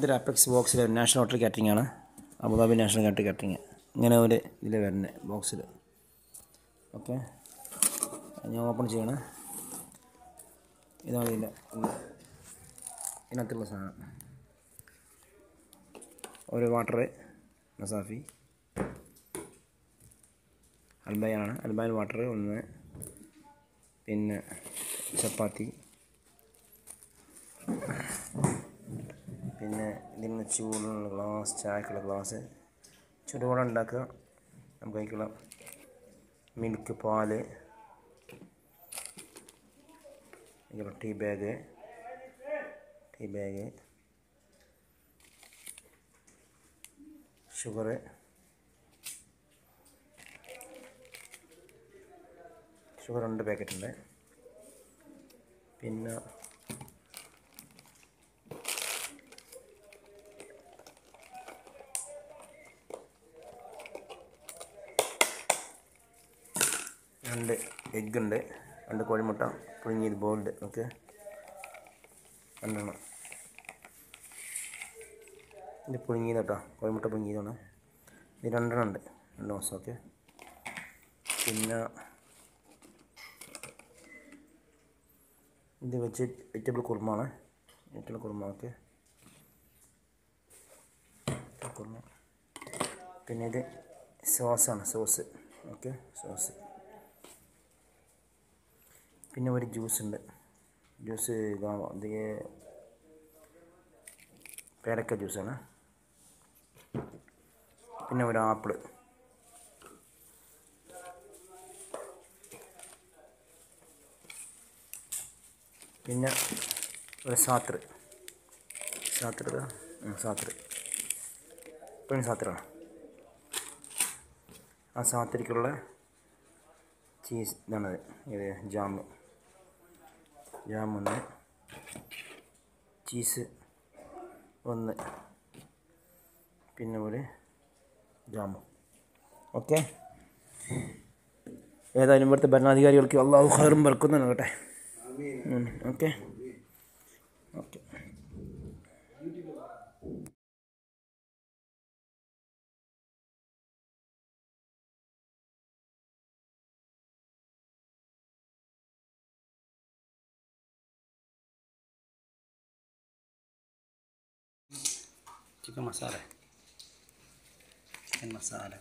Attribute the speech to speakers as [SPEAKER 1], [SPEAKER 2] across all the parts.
[SPEAKER 1] ഇതൊരു അപ്പെക്സ് ബോക്സിൽ national hotel catering ആണ് അബുദാബി നാഷണൽ ഹോട്ടൽ കാറ്ററിംഗ് ഇങ്ങനെ ഒരു ഇതിൽ വരുന്നത് ബോക്സിൽ ഓക്കെ ഞാൻ ഓപ്പൺ ചെയ്യണം ഇതാണ് ഇതിൻ്റെ ഉള്ളിൽ. ഇതിനകത്തുള്ള സാധനം ഒരു വാട്ടർ മസാഫി അൽബയാണ് അൽബാൻ വാട്ടർ ഒന്ന് പിന്നെ ചപ്പാത്തി പിന്നെ ഇതിന് ചൂടുള്ള ഗ്ലാസ് ചായക്കുള്ള ഗ്ലാസ് ചൂടോടെ ഉണ്ടാക്കുക നമുക്ക് അതിക്കുള്ള മിൽക്ക് പാല് ഇതിലുള്ള tea bag tea bag sugar sugar രണ്ട് പാക്കറ്റ് ഉണ്ട് പിന്നെ രണ്ട് എഗ്ഗ് ഉണ്ട് രണ്ട് കോഴിമുട്ട പുഴുങ്ങിയത് ബോൾഡ് ഓക്കെ രണ്ടെണ്ണം ഇത് പുഴുങ്ങിയത് കേട്ടോ കോഴിമുട്ട പുഴുങ്ങിയതാണ് ഇത് രണ്ടെണ്ണം ഉണ്ട് രണ്ട് മാസം ഓക്കെ പിന്നെ ഇത് വെജ് വെജിറ്റബിൾ കുറുമാണ് വെജിറ്റബിൾ കുറുമ ഓക്കെ കുറുമ പിന്നെ ഇത് സോസാണ് സോസ് ഓക്കെ സോസ് പിന്നെ ഒരു ജ്യൂസ് ഉണ്ട് ജ്യൂസ് ഗാവ ഇത് പേരക്ക ജ്യൂസാണ് പിന്നെ ഒരു ആപ്പിള് പിന്നെ ഒരു സാത്ര് സാത്ര് ഇതാ. ഉം, സാത്ര് ഇപ്പോഴും സാത്രാണ് ആ സാത്രിക്കുള്ള ചീസ് ഇതാണത് ഇത് ജാം ജാം ഒന്ന് ചീസ് ഒന്ന് പിന്നെ ഒരു ജാമു ഓക്കെ ഏതായാലും ഇവിടുത്തെ ഭരണാധികാരികൾക്ക് അള്ളാഹു ഖൈറും ബർക്കും നൽകട്ടെ okay okay chicken masala chicken masala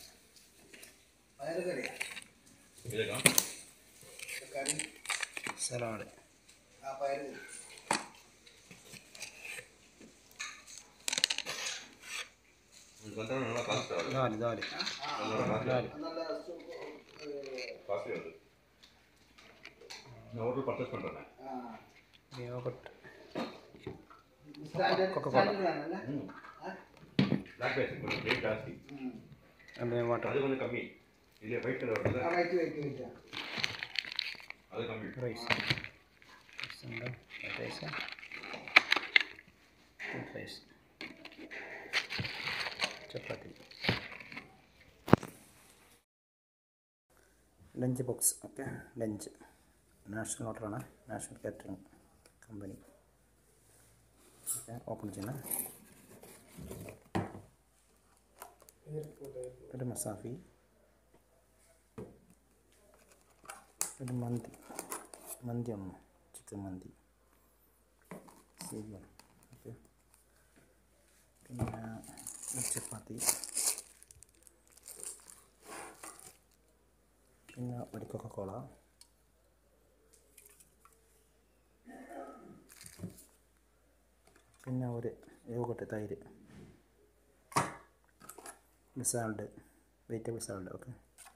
[SPEAKER 1] salad ദാല് ദാല് ദാല്
[SPEAKER 2] ഓർഡർ പർച്ചേസ് பண்ணுறேன்
[SPEAKER 1] യോഗട്ട്
[SPEAKER 2] பிளாக் ரைஸ் கொஞ்சம் ரேட் ஜாஸ்தி
[SPEAKER 1] and വാട്ടർ
[SPEAKER 2] அது கொஞ்சம் கம்மி இல்லை ஒயிட் கலர் வருது அது கம்மி
[SPEAKER 1] റൈസ് റൈസ് ഉണ്ട് റൈസ് റൈസ് ചപ്പാത്തി lunch box okay lunch national ഓർഡറാണ് national catering company okay open ചെയ്യണം ഒരു മസാഫി ഒരു മന്തി മന്തി ഒന്ന് ചിക്കൻ മന്തി ശരിയാണ് ഓക്കെ പിന്നെ ഒരു ചപ്പാത്തി പിന്നെ ഒരു കൊക്കക്കോള പിന്നെ ഒരു യോഗട്ട് തൈര് ഒരു സാലഡ് വെജിറ്റബിൾ സാലഡ് ഓക്കെ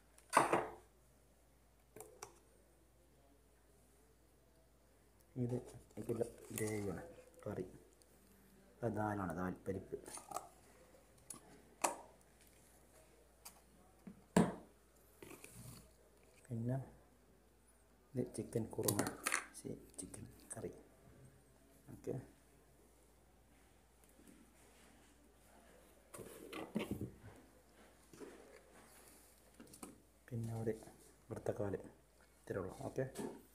[SPEAKER 1] ഇത് ഇതിൽ ഗ്രേവിയാണ് കറി അത് ദാലാണ് ദാൽ പരിപ്പ് പിന്നെ ഇത് ചിക്കൻ കുറുമ ശരി ചിക്കൻ കറി ഓക്കെ പിന്നെ ഒരു വൃത്തക്കാല് ഇത്രേ ഉള്ളൂ ഓക്കെ